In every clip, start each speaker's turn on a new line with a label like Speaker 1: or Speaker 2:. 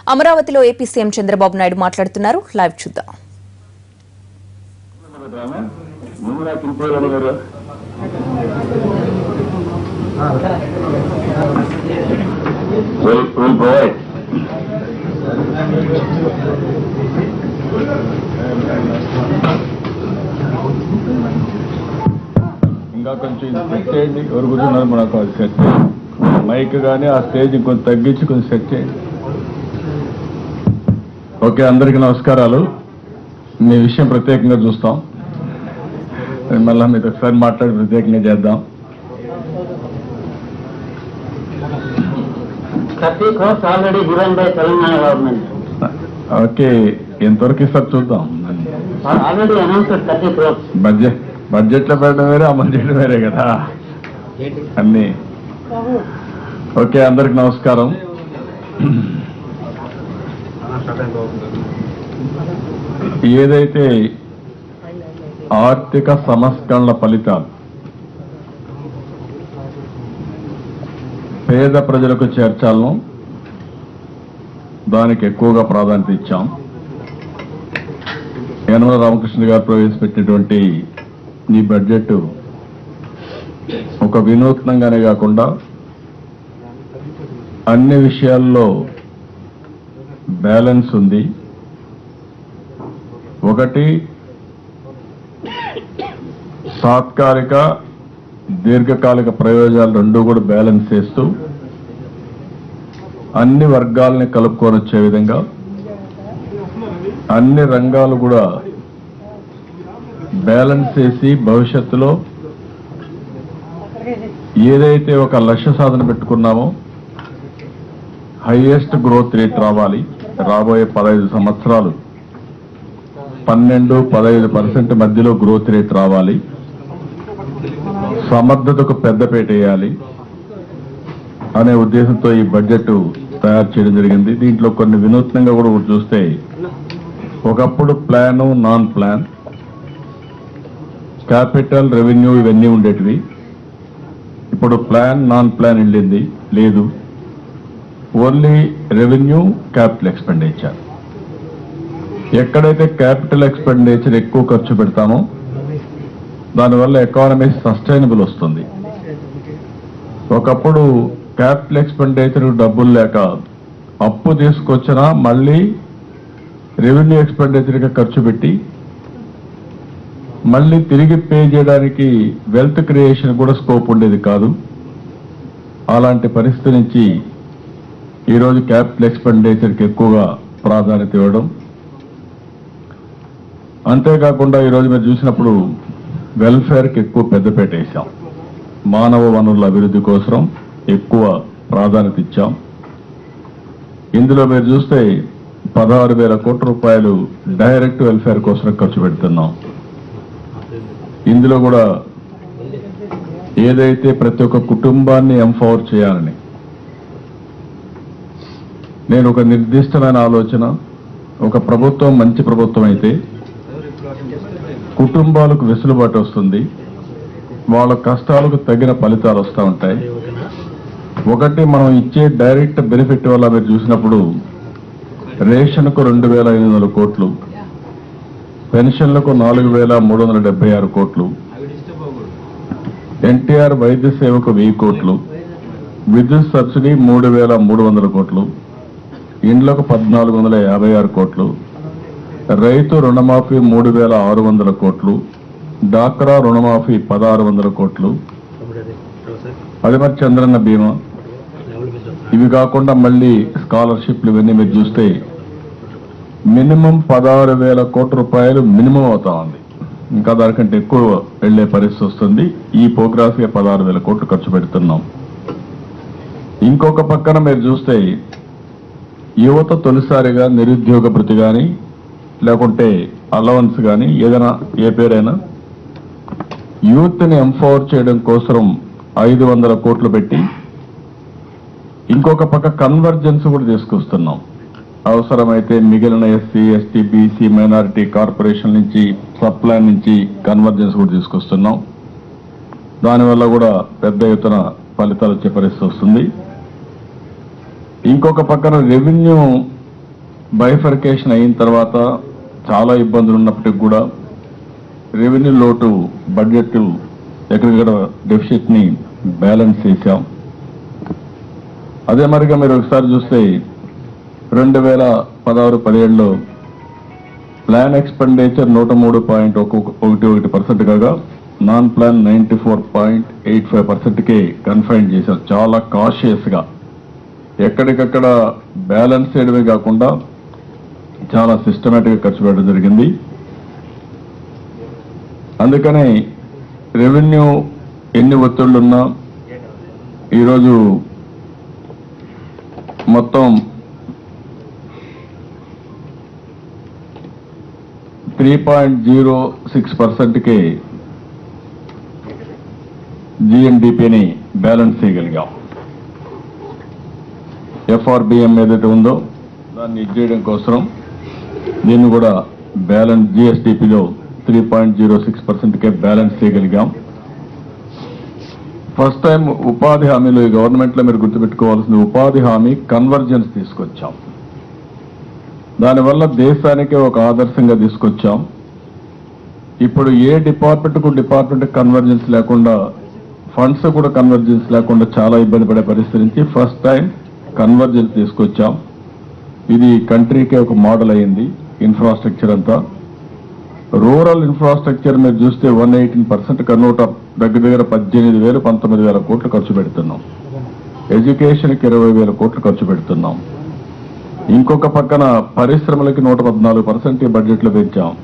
Speaker 1: అమరావతిలో AP CM Chandrababu Naidu మాట్లాడుతున్నారు live చూద్దాం
Speaker 2: ముందుగా కింపోయారు గారు will will provide
Speaker 3: ఇంకా కొంచెం ఇది సెట్ చేయండి ఎవరు కూర్చున్నారు మనకు అది సెట్ చేయండి మైక్ కానీ ఆ స్టేజ్ కొంచెం తగ్గించి కొంచెం సెట్ చేయండి ఓకే అందరికీ నమస్కారాలు మీ విషయం ప్రత్యేకంగా చూస్తాం మళ్ళీ మీతో ఒకసారి మాట్లాడి ప్రత్యేకంగా చేద్దాం
Speaker 2: thirty crores already given by Telangana government
Speaker 3: okay ఎంతవరకు ఇస్తారు చూద్దాం
Speaker 2: already announced thirty crores
Speaker 3: budget బడ్జెట్లో పెట్టడం వేరే అమలు చేయడం వేరే కదా అన్నీ ఓకే అందరికి నమస్కారం ఏదైతే ఆర్థిక సంస్కరణల ఫలితాలు పేద ప్రజలకు చేర్చాలను దానికి ఎక్కువగా ప్రాధాన్యత ఇచ్చాం యనమల రామకృష్ణ గారు ప్రవేశపెట్టినటువంటి ఈ బడ్జెట్ ఒక వినూత్నంగానే కాకుండా అన్ని విషయాల్లో బ్యాలెన్స్ ఉంది ఒకటి తాత్కాలిక దీర్ఘకాలిక ప్రయోజనాలు రెండు కూడా బ్యాలెన్స్ చేస్తూ అన్ని వర్గాలని కలుపుకొని వచ్చే విధంగా అన్ని రంగాలు కూడా బ్యాలెన్స్ చేసి భవిష్యత్తులో ఏదైతే ఒక లక్ష్య సాధన పెట్టుకున్నామో హైయెస్ట్ గ్రోత్ రేట్ రావాలి రాబోయే పదహైదు సంవత్సరాలు పన్నెండు పదహైదు పర్సెంట్ మధ్యలో గ్రోత్ రేట్ రావాలి సమర్థతకు పెద్దపేట వేయాలి అనే ఉద్దేశంతో ఈ బడ్జెట్ తయారు చేయడం జరిగింది దీంట్లో కొన్ని వినూత్నంగా కూడా ఒకటి చూస్తే ఒకప్పుడు plan non plan capital revenue ఇవన్నీ ఉండేటివి ఇప్పుడు ప్లాన్ నాన్ ప్లాన్ వెళ్ళింది లేదు ఓన్లీ రెవెన్యూ క్యాపిటల్ ఎక్స్పెండిచర్ ఎక్కడైతే క్యాపిటల్ ఎక్స్పెండిచర్ ఎక్కువ ఖర్చు పెడతామో దానివల్ల ఎకానమీ సస్టైనబుల్ వస్తుంది ఒకప్పుడు క్యాపిటల్ ఎక్స్పెండిచర్ డబ్బులు లేక అప్పు తీసుకొచ్చినా మళ్ళీ రెవెన్యూ ఎక్స్పెండిచర్గా ఖర్చు పెట్టి మళ్ళీ తిరిగి పే చేయడానికి వెల్త్ క్రియేషన్ కూడా స్కోప్ ఉండేది కాదు అలాంటి పరిస్థితి నుంచి ఈరోజు క్యాపిటల్ ఎక్స్పెండిచర్కి ఎక్కువగా ప్రాధాన్యత ఇవ్వడం అంతేకాకుండా ఈరోజు మీరు చూసినప్పుడు వెల్ఫేర్కి ఎక్కువ పెద్దపేట వేశాం మానవ వనరుల అభివృద్ధి కోసం ఎక్కువ ప్రాధాన్యత ఇచ్చాం ఇందులో మీరు చూస్తే పదహారు వేల కోట్ల రూపాయలు డైరెక్ట్ వెల్ఫేర్ కోసం ఖర్చు పెడుతున్నాం ఇందులో కూడా ఏదైతే ప్రతి ఒక్క కుటుంబాన్ని ఎంపవర్ చేయాలని నేను ఒక నిర్దిష్టమైన ఆలోచన ఒక ప్రభుత్వం మంచి ప్రభుత్వం అయితే కుటుంబాలకు వెసులుబాటు వస్తుంది వాళ్ళ కష్టాలకు తగిన ఫలితాలు వస్తూ ఉంటాయి ఒకటి మనం ఇచ్చే డైరెక్ట్ బెనిఫిట్ వల్ల మీరు చూసినప్పుడు రేషన్కు రెండు వేల ఐదు వందల కోట్లు పెన్షన్లకు నాలుగు వేల మూడు వందల డెబ్బై ఆరు కోట్లు ఎన్టీఆర్ వైద్య సేవకు వెయ్యి కోట్లు విద్యుత్ సబ్సిడీ మూడు వేల మూడు వందల కోట్లు ఇండ్లకు పద్నాలుగు వందల యాభై ఆరు కోట్లు రైతు రుణమాఫీ మూడు వేల ఆరు వందల కోట్లు డాక్రా రుణమాఫీ పదహారు వందల కోట్లు అది మరి చంద్రన్న బీమా ఇవి కాకుండా మళ్ళీ స్కాలర్షిప్లు ఇవన్నీ మీరు చూస్తే మినిమం పదహారు వేల కోట్ల రూపాయలు మినిమం అవుతా ఉంది ఇంకా దానికంటే ఎక్కువ వెళ్లే పరిస్థితి వస్తుంది ఈ ప్రోగ్రాస్కి పదహారు వేల కోట్లు ఖర్చు పెడుతున్నాం ఇంకొక పక్కన మీరు చూస్తే యువత తొలిసారిగా నిరుద్యోగ భృతి కానీ లేకుంటే అలవన్స్ కానీ ఏదైనా ఏ పేరైనా యూత్ని ఎంపవర్ చేయడం కోసం ఐదు వందల కోట్లు పెట్టి ఇంకొక పక్క కన్వర్జెన్స్ కూడా తీసుకొస్తున్నాం అవసరమైతే మిగిలిన SC ST BC minority corporation నుంచి సప్లాన్ నుంచి కన్వర్జెన్స్ కూడా తీసుకొస్తున్నాం దానివల్ల కూడా పెద్ద ఎత్తున ఫలితాలు వచ్చే పరిస్థితి వస్తుంది ఇంకొక పక్కన రెవెన్యూ బైఫర్కేషన్ అయిన తర్వాత చాలా ఇబ్బందులు ఉన్నప్పటికీ కూడా రెవెన్యూ లోటు బడ్జెట్ ఎక్కడికక్కడ డెఫిసిట్ ని బ్యాలెన్స్ చేశాం అదే మరిగా మీరు ఒకసారి చూస్తే రెండు వేల పదహారు పదిహేడులో ప్లాన్ ఎక్స్పెండిచర్ నూట మూడు పాయింట్ ఒకటి ఒకటి పర్సెంట్ కాగా non plan ninety four point eight five పర్సెంట్కి కన్ఫైన్ చేశాం చాలా కాషియస్గా ఎక్కడికక్కడ బ్యాలెన్స్ చేయడమే కాకుండా చాలా సిస్టమేటిక్గా ఖర్చు పెట్టడం జరిగింది అందుకనే రెవెన్యూ ఎన్ని ఒత్తిళ్లున్నా ఈరోజు మొత్తం త్రీ పాయింట్ జీరో సిక్స్ పర్సెంట్కి జిఎన్డిపిని బ్యాలెన్స్ చేయగలిగాం ఎఫ్ఆర్బిఎం ఏదైతే ఉందో దాన్ని ఇది చేయడం కోసం దీన్ని కూడా బ్యాలెన్స్ జిఎస్డిపిలో త్రీ పాయింట్ జీరో సిక్స్ పర్సెంట్కే బ్యాలెన్స్ చేయగలిగాం ఫస్ట్ టైం ఉపాధి హామీలో ఈ గవర్నమెంట్లో మీరు గుర్తుపెట్టుకోవాల్సింది ఉపాధి హామీ కన్వర్జెన్స్ తీసుకొచ్చాం దానివల్ల దేశానికే ఒక ఆదర్శంగా తీసుకొచ్చాం ఇప్పుడు ఏ డిపార్ట్మెంట్ కు డిపార్ట్మెంట్ కన్వర్జెన్స్ లేకుండా ఫండ్స్ కూడా కన్వర్జెన్స్ లేకుండా చాలా ఇబ్బంది పడే పరిస్థితి నుంచి ఫస్ట్ టైం కన్వర్జెన్స్ తీసుకొచ్చాం ఇది కంట్రీకే ఒక మోడల్ అయింది ఇన్ఫ్రాస్ట్రక్చర్ అంతా రూరల్ ఇన్ఫ్రాస్ట్రక్చర్ మీరు చూస్తే one eighteen percent convert up దగ్గర దగ్గర పద్దెనిమిది వేలు పంతొమ్మిది వేల కోట్లు ఖర్చు పెడుతున్నాం ఎడ్యుకేషన్కి ఇరవై వేల కోట్లు ఖర్చు పెడుతున్నాం ఇంకొక పక్కన పరిశ్రమలకి నూట పద్నాలుగు పర్సెంట్ ఈ బడ్జెట్లో పెంచాం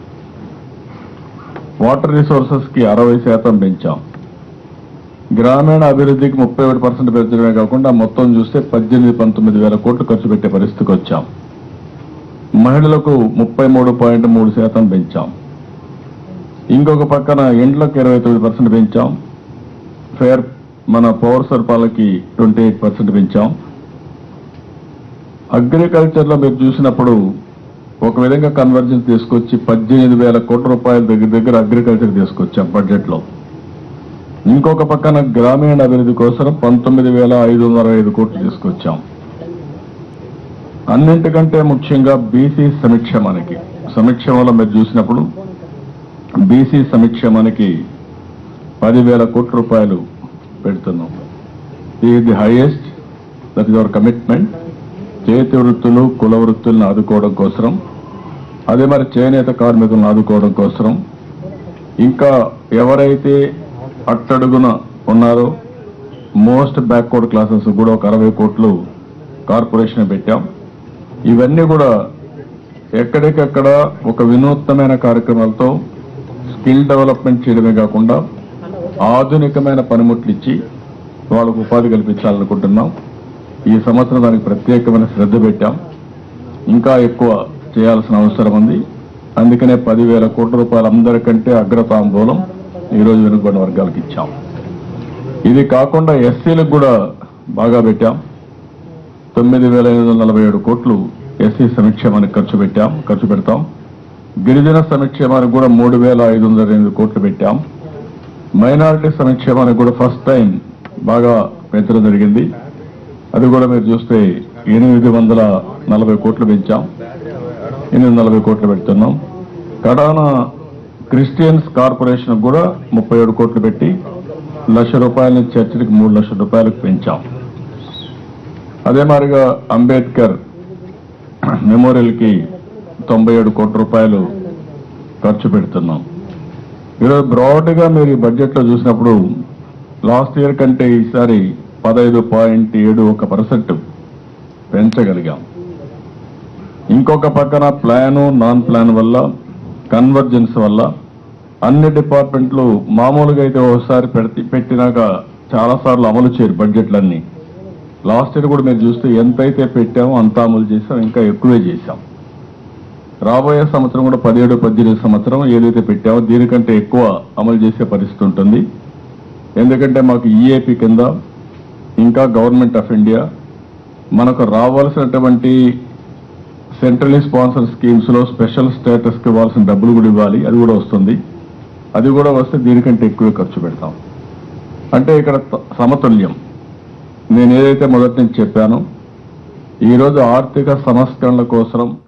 Speaker 3: వాటర్ రిసోర్సెస్ కి అరవై శాతం పెంచాం గ్రామీణ అభివృద్ధికి ముప్పై ఒకటి పర్సెంట్ పెంచడమే కాకుండా మొత్తం చూస్తే పద్దెనిమిది పంతొమ్మిది వేల కోట్లు ఖర్చు పెట్టే పరిస్థితికి వచ్చాం మహిళలకు ముప్పై మూడు పాయింట్ మూడు శాతం పెంచాం ఇంకొక పక్కన ఎండ్లకు ఇరవై తొమ్మిది పర్సెంట్ పెంచాం ఫేర్ మన పౌర సరఫరాలకి ట్వంటీ ఎయిట్ పర్సెంట్ పెంచాం అగ్రికల్చర్ లో మీరు చూసినప్పుడు ఒక విధంగా కన్వర్జెన్స్ తీసుకొచ్చి పద్దెనిమిది వేల కోట్ల రూపాయల దగ్గర దగ్గర అగ్రికల్చర్ తీసుకొచ్చాం బడ్జెట్ లో ఇంకొక పక్కన గ్రామీణ అభివృద్ధి కోసం పంతొమ్మిది వేల ఐదు వందల అరవై ఐదు కోట్లు తీసుకొచ్చాం అన్నింటికంటే ముఖ్యంగా బీసీ సంక్షేమానికి సంక్షేమంలో మీరు చూసినప్పుడు బీసీ సంక్షేమానికి పదివేల కోట్ల రూపాయలు పెడుతున్నాం ఇది the highest that is our commitment చేతి వృత్తులు కుల వృత్తులను ఆదుకోవడం కోసం అదే మరి చేనేత కార్మికులను ఆదుకోవడం కోసం ఇంకా ఎవరైతే అట్టడుగున ఉన్నారో మోస్ట్ బ్యాక్వర్డ్ క్లాసెస్ కూడా ఒక అరవై కోట్లు కార్పొరేషన్ పెట్టాం ఇవన్నీ కూడా ఎక్కడికక్కడ ఒక వినూత్నమైన కార్యక్రమాలతో స్కిల్ డెవలప్మెంట్ చేయడమే కాకుండా ఆధునికమైన పనిముట్లు ఇచ్చి వాళ్ళకు ఉపాధి కల్పించాలనుకుంటున్నాం ఈ సంవత్సరం దానికి ప్రత్యేకమైన శ్రద్ధ పెట్టాం ఇంకా ఎక్కువ చేయాల్సిన అవసరం ఉంది అందుకనే పదివేల కోట్ల రూపాయలు అందరికంటే అగ్రతాంబూలం ఈరోజు వెనుకబడిన వర్గాలకు ఇచ్చాం ఇది కాకుండా ఎస్సీలకు కూడా బాగా పెట్టాం తొమ్మిది వేల ఐదు వందల నలభై ఏడు కోట్లు ఎస్సీ సంక్షేమానికి ఖర్చు పెట్టాం ఖర్చు పెడతాం గిరిజన సంక్షేమానికి కూడా మూడు వేల ఐదు వందల ఎనిమిది కోట్లు పెట్టాం మైనారిటీ సంక్షేమానికి కూడా ఫస్ట్ టైం బాగా పెంచడం జరిగింది అది కూడా మీరు చూస్తే ఎనిమిది వందల నలభై కోట్లు పెంచాం ఎనిమిది నలభై కోట్లు పెడుతున్నాం కడాన క్రిస్టియన్స్ కార్పొరేషన్ కూడా ముప్పై ఏడు కోట్లు పెట్టి లక్ష రూపాయల నుంచి చర్చికి మూడు లక్షల రూపాయలకు పెంచాం అదే మాదిరిగా అంబేద్కర్ మెమోరియల్ కి తొంభై ఏడు కోట్ల రూపాయలు ఖర్చు పెడుతున్నాం ఈరోజు బ్రాడ్ గా మీరు ఈ బడ్జెట్ లో చూసినప్పుడు లాస్ట్ ఇయర్ కంటే ఈసారి పదహైదు పాయింట్ ఏడు ఒక పర్సెంట్ పెంచగలిగాం ఇంకొక పక్కన ప్లాను నాన్ ప్లాన్ వల్ల కన్వర్జెన్స్ వల్ల అన్ని డిపార్ట్మెంట్లు మామూలుగా అయితే ఒకసారి పెడితే పెట్టినాక చాలా సార్లు అమలు చేయరు బడ్జెట్లన్నీ లాస్ట్ ఇయర్ కూడా మీరు చూస్తే ఎంతైతే పెట్టామో అంత అమలు చేసాం ఇంకా ఎక్కువే చేశాం రాబోయే సంవత్సరం కూడా పదిహేడు పద్దెనిమిది సంవత్సరం ఏదైతే పెట్టామో దీనికంటే ఎక్కువ అమలు చేసే పరిస్థితి ఉంటుంది ఎందుకంటే మాకు ఈఏపీ కింద ఇంకా గవర్నమెంట్ ఆఫ్ ఇండియా మనకు రావాల్సినటువంటి సెంట్రలీ స్పాన్సర్ స్కీమ్స్ లో స్పెషల్ స్టేటస్ కి ఇవ్వాల్సిన డబ్బులు కూడా ఇవ్వాలి అది కూడా వస్తుంది అది కూడా వస్తే దీనికంటే ఎక్కువ ఖర్చు పెడతాం అంటే ఇక్కడ త- సమతుల్యం నేను ఏదైతే మొదటి నుంచి చెప్పానో ఈరోజు ఆర్థిక సంస్కరణల కోసం